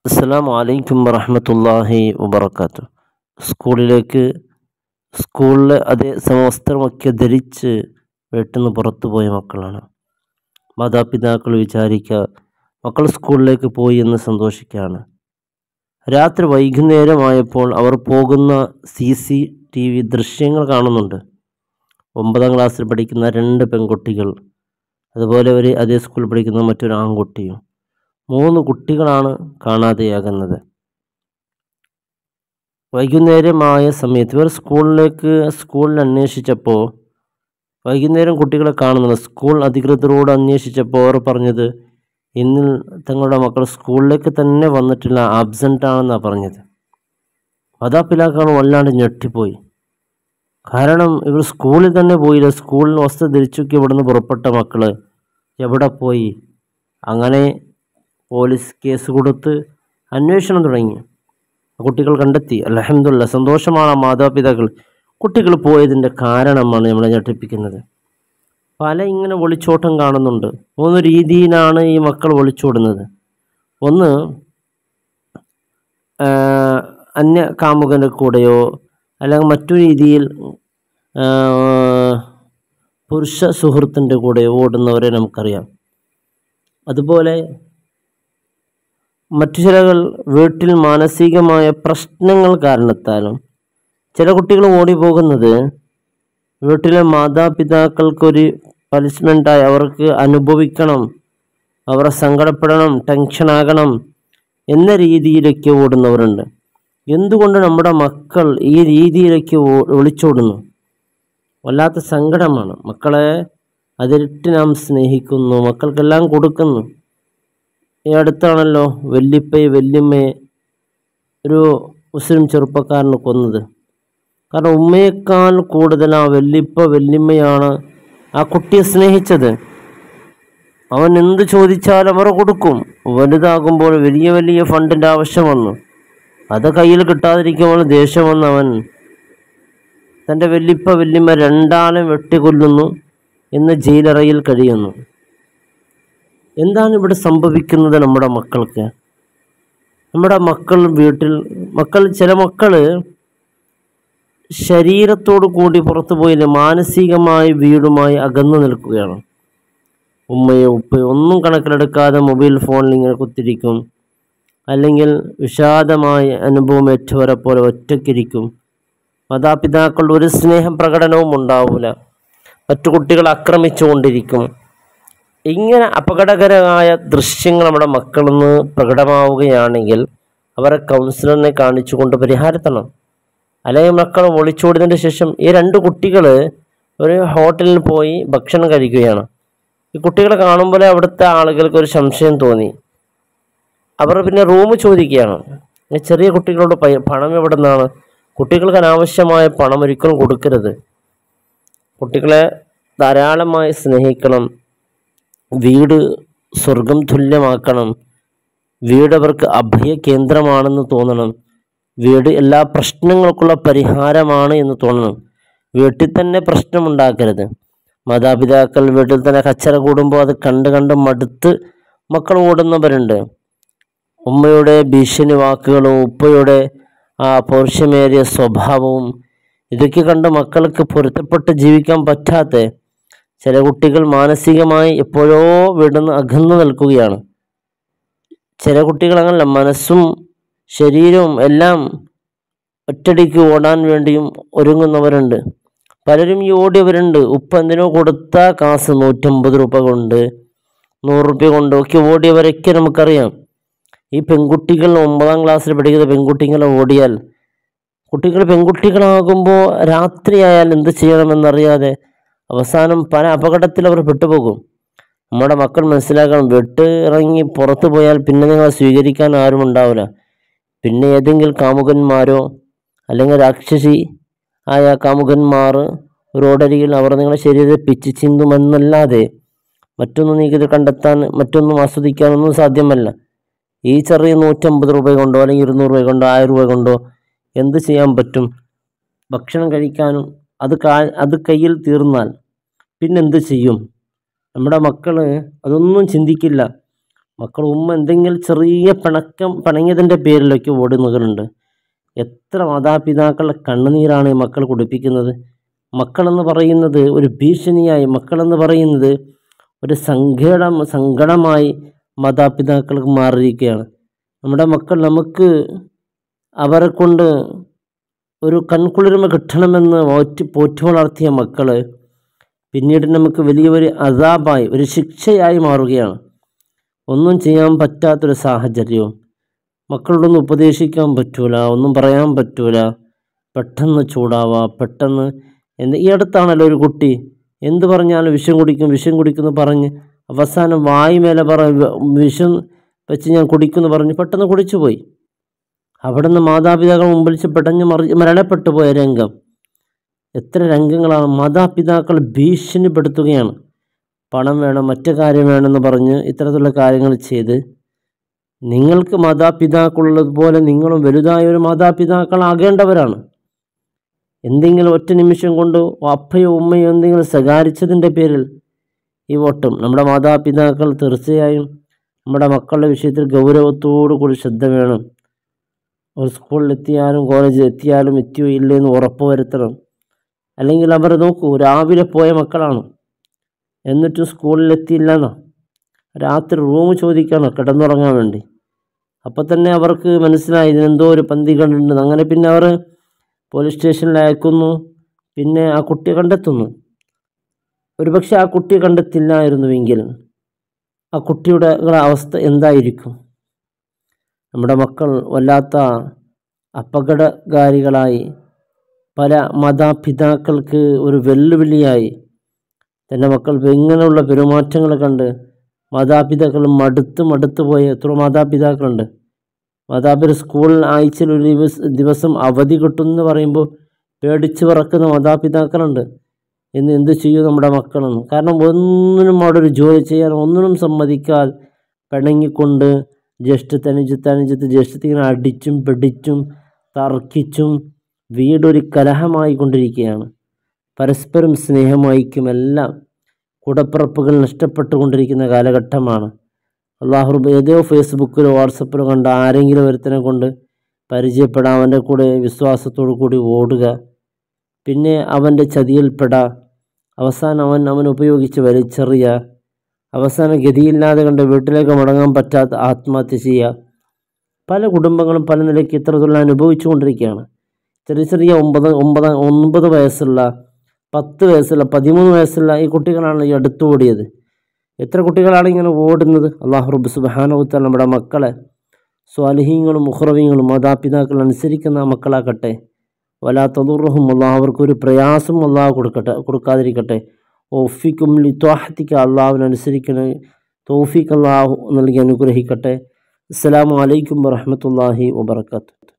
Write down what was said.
അസ്സലാമു അലൈക്കും വറഹ്മത്തുള്ളാഹി വബറകാതുഹു സ്കൂളിലേക്ക് സ്കൂളിലെ അതേ സമവസ്ത്രമൊക്കെ ധരിച്ച് വീട്ടിൽ നിന്ന് പുറത്തു പോയ മക്കളാണ് മാതാപിതാക്കൾ വിചാരിക്കുക മക്കൾ സ്കൂളിലേക്ക് പോയി എന്ന് സന്തോഷിക്കുകയാണ് രാത്രി വൈകുന്നേരമായപ്പോൾ അവർ പോകുന്ന സി സി ടി വി ദൃശ്യങ്ങൾ കാണുന്നുണ്ട് ഒമ്പതാം ക്ലാസ്സിൽ പഠിക്കുന്ന രണ്ട് പെൺകുട്ടികൾ അതുപോലെ ഒരു അതേ സ്കൂളിൽ പഠിക്കുന്ന മറ്റൊരു ആൺകുട്ടിയും മൂന്ന് കുട്ടികളാണ് കാണാതെയാകുന്നത് വൈകുന്നേരമായ സമയത്ത് ഇവർ സ്കൂളിലേക്ക് സ്കൂളിൽ അന്വേഷിച്ചപ്പോൾ വൈകുന്നേരം കുട്ടികളെ കാണുന്നില്ല സ്കൂൾ അധികൃതരോട് അന്വേഷിച്ചപ്പോൾ അവർ പറഞ്ഞത് ഇന്ന് തങ്ങളുടെ മക്കൾ സ്കൂളിലേക്ക് തന്നെ വന്നിട്ടില്ല ആബ്സെൻ്റ് ആണെന്നാണ് പറഞ്ഞത് മാതാപിതാക്കൾ വല്ലാണ്ട് ഞെട്ടിപ്പോയി കാരണം ഇവർ സ്കൂളിൽ തന്നെ പോയില്ല സ്കൂളിൽ വസ്തു ധരിച്ചൊക്കെ ഇവിടുന്ന് പുറപ്പെട്ട മക്കൾ എവിടെ പോയി അങ്ങനെ പോലീസ് കേസ് കൊടുത്ത് അന്വേഷണം തുടങ്ങി കുട്ടികൾ കണ്ടെത്തി അലഹമില്ല സന്തോഷമാണ് ആ മാതാപിതാക്കൾ കുട്ടികൾ പോയതിൻ്റെ കാരണമാണ് നമ്മളെ ഞെട്ടിപ്പിക്കുന്നത് പല ഇങ്ങനെ ഒളിച്ചോട്ടം കാണുന്നുണ്ട് മൂന്ന് രീതിയിലാണ് ഈ മക്കൾ ഒളിച്ചോടുന്നത് ഒന്ന് ആ, അന്യ കാമുകൻ്റെ കൂടെയോ അല്ലെങ്കിൽ മറ്റു രീതിയിൽ ആ, പുരുഷ സുഹൃത്തിൻ്റെ കൂടെയോ ഓടുന്നവരെ നമുക്കറിയാം അതുപോലെ മറ്റു ചിലകൾ വീട്ടിൽ മാനസികമായ പ്രശ്നങ്ങൾ കാരണത്താലും ചില കുട്ടികൾ ഓടിപ്പോകുന്നത് വീട്ടിലെ മാതാപിതാക്കൾക്കൊരു പനിഷ്മെൻ്റായി അവർക്ക് അനുഭവിക്കണം അവർ സങ്കടപ്പെടണം ടെൻഷനാകണം എന്ന രീതിയിലേക്ക് ഓടുന്നവരുണ്ട് എന്തുകൊണ്ട് നമ്മുടെ മക്കൾ ഈ രീതിയിലേക്ക് ഓ- ഒളിച്ചോടുന്നു വല്ലാത്ത സങ്കടമാണ് മക്കളെ അതിരിട്ട് നാം സ്നേഹിക്കുന്നു മക്കൾക്കെല്ലാം കൊടുക്കുന്നു ഈ അടുത്താണല്ലോ വല്യപ്പയെ വല്യമ്മയെ ഒരു മുസ്ലിം ചെറുപ്പക്കാരന് കൊന്നത് കാരണം ഉമ്മയേക്കാൾ കൂടുതൽ ആ വല്യപ്പ വല്യമ്മയാണ് ആ കുട്ടിയെ സ്നേഹിച്ചത് അവൻ എന്ത് ചോദിച്ചാലും അവർ കൊടുക്കും വലുതാകുമ്പോൾ വലിയ വലിയ ഫണ്ടിൻ്റെ ആവശ്യം വന്നു അത് കയ്യിൽ കിട്ടാതിരിക്കുമ്പോൾ ദേഷ്യം വന്ന് അവൻ തൻ്റെ വല്യപ്പ വല്യമ്മ രണ്ടാളും വെട്ടിക്കൊല്ലുന്നു എന്ന് ജയിലറയിൽ കഴിയുന്നു എന്താണ് ഇവിടെ സംഭവിക്കുന്നത് നമ്മുടെ മക്കൾക്ക് നമ്മുടെ മക്കൾ വീട്ടിൽ മക്കൾ ചില മക്കൾ ശരീരത്തോടു കൂടി പുറത്തു പോയില്ല മാനസികമായി വീടുമായി അകന്നു നിൽക്കുകയാണ് ഉമ്മയോ ഉപ്പയോ ഒന്നും കണക്കിലെടുക്കാതെ മൊബൈൽ ഫോണിൽ ഇങ്ങനെ കുത്തിരിക്കും അല്ലെങ്കിൽ വിഷാദമായ അനുഭവം ഏറ്റവരെ പോലെ ഒറ്റയ്ക്കിരിക്കും മാതാപിതാക്കളുടെ ഒരു സ്നേഹം പ്രകടനവും ഉണ്ടാവില്ല മറ്റു കുട്ടികളെ ആക്രമിച്ചുകൊണ്ടിരിക്കും ഇങ്ങനെ അപകടകരമായ ദൃശ്യങ്ങൾ നമ്മുടെ മക്കളിൽ നിന്ന് പ്രകടമാവുകയാണെങ്കിൽ അവരെ കൗൺസിലറിനെ കാണിച്ചുകൊണ്ട് പരിഹാരത്തണം അല്ലെങ്കിൽ മക്കൾ ഒളിച്ചോടിയതിന് ശേഷം ഈ രണ്ട് കുട്ടികൾ ഒരു ഹോട്ടലിൽ പോയി ഭക്ഷണം കഴിക്കുകയാണ് ഈ കുട്ടികളെ കാണുമ്പോൾ അവിടുത്തെ ആളുകൾക്ക് ഒരു സംശയം തോന്നി അവർ പിന്നെ റൂം ചോദിക്കുകയാണ് ഈ ചെറിയ കുട്ടികളോട് പൈ- പണം എവിടെ നിന്നാണ് കുട്ടികൾക്ക് അനാവശ്യമായ പണം ഒരിക്കലും കൊടുക്കരുത് കുട്ടികളെ ധാരാളമായി സ്നേഹിക്കണം വീട് സ്വർഗം തുല്യമാക്കണം വീട് അവർക്ക് അഭയ കേന്ദ്രമാണെന്ന് തോന്നണം വീട് എല്ലാ പ്രശ്നങ്ങൾക്കുള്ള പരിഹാരമാണ് എന്ന് തോന്നണം വീട്ടിൽ തന്നെ പ്രശ്നമുണ്ടാക്കരുത് മാതാപിതാക്കൾ വീട്ടിൽ തന്നെ കച്ചറ കൂടുമ്പോൾ അത് കണ്ട് കണ്ട് മടുത്ത് മക്കൾ ഓടുന്നവരുണ്ട് ഉമ്മയുടെ ഭീഷണി വാക്കുകളും ഉപ്പയുടെ ആ പൗരുഷമേറിയ സ്വഭാവവും ഇതൊക്കെ കണ്ട് മക്കൾക്ക് പൊരുത്തപ്പെട്ട് ജീവിക്കാൻ പറ്റാത്ത ചില കുട്ടികൾ മാനസികമായി എപ്പോഴോ വിടുന്ന് അകന്നു നിൽക്കുകയാണ് ചില കുട്ടികൾ അങ്ങനല്ല മനസ്സും ശരീരവും എല്ലാം ഒറ്റടിക്ക് ഓടാൻ വേണ്ടിയും ഒരുങ്ങുന്നവരുണ്ട് പലരും ഈ ഓടിയവരുണ്ട് ഉപ്പ എന്തിനോ കൊടുത്ത കാശ് നൂറ്റമ്പത് രൂപ കൊണ്ട് നൂറ് രൂപ കൊണ്ട് ഒക്കെ ഓടിയവരൊക്കെ നമുക്കറിയാം ഈ പെൺകുട്ടികൾ ഒമ്പതാം ക്ലാസ്സിൽ പഠിക്കുന്ന പെൺകുട്ടികളെ ഓടിയാൽ കുട്ടികൾ പെൺകുട്ടികളാകുമ്പോൾ രാത്രിയായാൽ എന്ത് ചെയ്യണമെന്നറിയാതെ അവസാനം പല അപകടത്തിൽ അവർ പെട്ടുപോകും നമ്മുടെ മക്കൾ മനസ്സിലാക്കണം വെട്ട് ഇറങ്ങി പുറത്തു പോയാൽ പിന്നെ നിങ്ങളെ സ്വീകരിക്കാൻ ആരും ഉണ്ടാവില്ല പിന്നെ ഏതെങ്കിലും കാമുകന്മാരോ അല്ലെങ്കിൽ രാക്ഷസി ആയ കാമുകന്മാർ റോഡരികിൽ അവർ നിങ്ങളുടെ ശരീരത്തെ പിച്ച് ചിന്തുമെന്നല്ലാതെ മറ്റൊന്നും നീക്കിത് കണ്ടെത്താൻ മറ്റൊന്നും ആസ്വദിക്കാനൊന്നും സാധ്യമല്ല ഈ ചെറിയ നൂറ്റമ്പത് രൂപ കൊണ്ടോ അല്ലെങ്കിൽ ഇരുന്നൂറ് രൂപ കൊണ്ടോ ആയിരം രൂപ കൊണ്ടോ എന്ത് ചെയ്യാൻ പറ്റും ഭക്ഷണം കഴിക്കാനും അത് കാ അത് കയ്യിൽ തീർന്നാൽ പിന്നെന്ത് ചെയ്യും നമ്മുടെ മക്കൾ അതൊന്നും ചിന്തിക്കില്ല മക്കൾ ഉമ്മ എന്തെങ്കിലും ചെറിയ പിണക്കം പിണങ്ങിയതിൻ്റെ പേരിലൊക്കെ ഓടുന്നവരുണ്ട് എത്ര മാതാപിതാക്കളുടെ കണ്ണുനീരാണ് ഈ മക്കൾ കുടിപ്പിക്കുന്നത് മക്കളെന്ന് പറയുന്നത് ഒരു ഭീഷണിയായി മക്കളെന്ന് പറയുന്നത് ഒരു സങ്കടം സങ്കടമായി മാതാപിതാക്കൾക്ക് മാറിയിരിക്കുകയാണ് നമ്മുടെ മക്കൾ നമുക്ക് അവരെ കൊണ്ട് ഒരു കൺകുളിർമ കിട്ടണമെന്ന് പോറ്റി പോറ്റി വളർത്തിയ മക്കൾ പിന്നീട് നമുക്ക് വലിയൊരു അതാബായി ഒരു ശിക്ഷയായി മാറുകയാണ് ഒന്നും ചെയ്യാൻ പറ്റാത്തൊരു സാഹചര്യവും മക്കളോടൊന്നും ഉപദേശിക്കാൻ പറ്റൂല ഒന്നും പറയാൻ പറ്റൂല പെട്ടെന്ന് ചൂടാവുക പെട്ടെന്ന് എന്ത് ഈ അടുത്താണല്ലോ ഒരു കുട്ടി എന്ത് പറഞ്ഞാലും വിഷം കുടിക്കും വിഷം കുടിക്കുമെന്ന് പറഞ്ഞ് അവസാനം വായി മേലെ പറ വിഷം വെച്ച് ഞാൻ കുടിക്കുമെന്ന് പറഞ്ഞ് പെട്ടെന്ന് കുടിച്ചു പോയി അവിടുന്ന് മാതാപിതാക്കൾ മുമ്പിൽ വെച്ച് പെടഞ്ഞ് മറി മരണപ്പെട്ടു പോയ രംഗം എത്ര രംഗങ്ങളാണ് മാതാപിതാക്കൾ ഭീഷണിപ്പെടുത്തുകയാണ് പണം വേണം മറ്റു കാര്യം വേണമെന്ന് പറഞ്ഞ് ഇത്തരത്തിലുള്ള കാര്യങ്ങൾ ചെയ്ത് നിങ്ങൾക്ക് മാതാപിതാക്കളുള്ളതുപോലെ നിങ്ങളും വലുതായ ഒരു മാതാപിതാക്കളാകേണ്ടവരാണ് എന്തെങ്കിലും ഒറ്റ നിമിഷം കൊണ്ട് അപ്പയോ ഉമ്മയോ എന്തെങ്കിലും ശകാരിച്ചതിൻ്റെ പേരിൽ ഈ ഓട്ടം നമ്മുടെ മാതാപിതാക്കൾ തീർച്ചയായും നമ്മുടെ മക്കളുടെ വിഷയത്തിൽ ഗൗരവത്തോടു കൂടി ശ്രദ്ധ വേണം ഒരു സ്കൂളിലെത്തിയാലും കോളേജിൽ എത്തിയാലും എത്തിയോ ഇല്ലേ എന്ന് ഉറപ്പ് വരുത്തണം അല്ലെങ്കിൽ അവർ നോക്കൂ രാവിലെ പോയ മക്കളാണ് എന്നിട്ടും സ്കൂളിലെത്തിയില്ല എന്നോ രാത്രി റൂം ചോദിക്കാനോ കിടന്നുറങ്ങാൻ വേണ്ടി അപ്പോൾ തന്നെ അവർക്ക് മനസ്സിലായി ഇതിനെന്തോ ഒരു പന്തി കണ്ടിട്ടുണ്ട് അങ്ങനെ പിന്നെ അവർ പോലീസ് സ്റ്റേഷനിൽ അയക്കുന്നു പിന്നെ ആ കുട്ടിയെ കണ്ടെത്തുന്നു ഒരുപക്ഷെ ആ കുട്ടിയെ കണ്ടെത്തില്ലായിരുന്നുവെങ്കിൽ ആ കുട്ടിയുടെ അവസ്ഥ എന്തായിരിക്കും നമ്മുടെ മക്കൾ വല്ലാത്ത അപകടകാരികളായി പല മാതാപിതാക്കൾക്ക് ഒരു വെല്ലുവിളിയായി തൻ്റെ മക്കൾ ഇങ്ങനെയുള്ള പെരുമാറ്റങ്ങൾ കണ്ട് മാതാപിതാക്കൾ മടുത്ത് മടുത്ത് പോയ എത്ര മാതാപിതാക്കളുണ്ട് മാതാപിതാ സ്കൂളിൽ ആഴ്ചയിൽ ഒരു ദിവസ ദിവസം അവധി കിട്ടുമെന്ന് പറയുമ്പോൾ പേടിച്ച് പറക്കുന്ന മാതാപിതാക്കളുണ്ട് ഇന്ന് എന്ത് ചെയ്യും നമ്മുടെ മക്കളെന്ന് കാരണം ഒന്നിനും അവിടെ ഒരു ജോലി ചെയ്യാൻ ഒന്നിനും സമ്മതിക്കാതെ പിണങ്ങിക്കൊണ്ട് ജ്യേഷ്ഠത്ത് അനുജത്ത് അനുജത്ത് ജ്യേഷ്ഠത്തെ ഇങ്ങനെ അടിച്ചും പിടിച്ചും തർക്കിച്ചും വീടൊരു കലഹമായി കൊണ്ടിരിക്കുകയാണ് പരസ്പരം സ്നേഹമായിക്കും എല്ലാം കൂടപ്പിറപ്പുകൾ നഷ്ടപ്പെട്ടുകൊണ്ടിരിക്കുന്ന കാലഘട്ടമാണ് അള്ളാഹു ഏതോ ഫേസ്ബുക്കിലോ വാട്സപ്പിലോ കണ്ട ആരെങ്കിലും ഒരുത്തനെ കൊണ്ട് പരിചയപ്പെടാൻ അവൻ്റെ കൂടെ വിശ്വാസത്തോടു കൂടി ഓടുക പിന്നെ അവൻ്റെ ചതിയിൽപ്പെടാ അവസാനം അവൻ അവൻ ഉപയോഗിച്ച് വലിച്ചെറിയ അവസാനം ഗതിയില്ലാതെ കണ്ട് വീട്ടിലേക്ക് മടങ്ങാൻ പറ്റാത്ത ആത്മഹത്യ ചെയ്യുക പല കുടുംബങ്ങളും പല നിലയ്ക്ക് ഇത്തരത്തിലുള്ള അനുഭവിച്ചു കൊണ്ടിരിക്കുകയാണ് ചെറിയ ചെറിയ ഒമ്പത് ഒമ്പത് ഒൻപത് വയസ്സുള്ള പത്ത് വയസ്സുള്ള പതിമൂന്ന് വയസ്സുള്ള ഈ കുട്ടികളാണ് ഈ അടുത്ത് ഓടിയത് എത്ര കുട്ടികളാണ് ഇങ്ങനെ ഓടുന്നത് അള്ളാഹു റബ്ബ് സുബാനവുത്താൽ നമ്മുടെ മക്കളെ സ്വാലിഹീങ്ങളും മുഹ്റവീങ്ങളും മാതാപിതാക്കൾ അനുസരിക്കുന്ന മക്കളാക്കട്ടെ വലാ തതുറഹും അള്ളാഹ് അവർക്കൊരു പ്രയാസം അള്ളാഹ് കൊടുക്കട്ടെ കൊടുക്കാതിരിക്കട്ടെ ഓഫിക്കും ലി ത്വാഹത്തിക്ക് അള്ളാഹുവിനനുസരിക്കണ തോഫിക്ക് അള്ളാഹു നൽകി അനുഗ്രഹിക്കട്ടെ അസ്സലാമു അലൈക്കും വറഹമത്തല്ലാഹി വബർക്കാത്തു